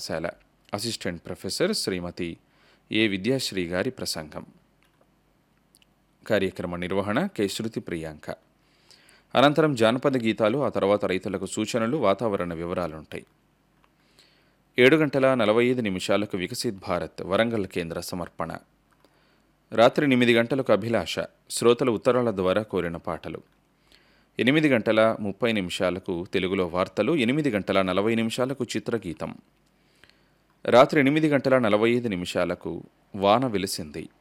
కళాశాల assistant professor Shrimati A Vidyashree గారి ప్రసంగం కార్యక్రమ నిర్వహణ కె శృతి ప్రియాంక అనంతరం జానపద గీతాలు ఆ తర్వాత రైతులకు సూచనలు వాతావరణ వివరాలుంటాయి ఏడు గంటల నలభై ఐదు నిమిషాలకు వికసిత్ భారత్ వరంగల్ కేంద్ర సమర్పణ రాత్రి ఎనిమిది గంటలకు అభిలాష శ్రోతల ఉత్తరాల ద్వారా కోరిన పాటలు ఎనిమిది గంటల ముప్పై నిమిషాలకు తెలుగులో వార్తలు ఎనిమిది గంటల నలభై నిమిషాలకు చిత్రగీతం రాత్రి ఎనిమిది గంటల నలభై ఐదు నిమిషాలకు వాన వెలిసింది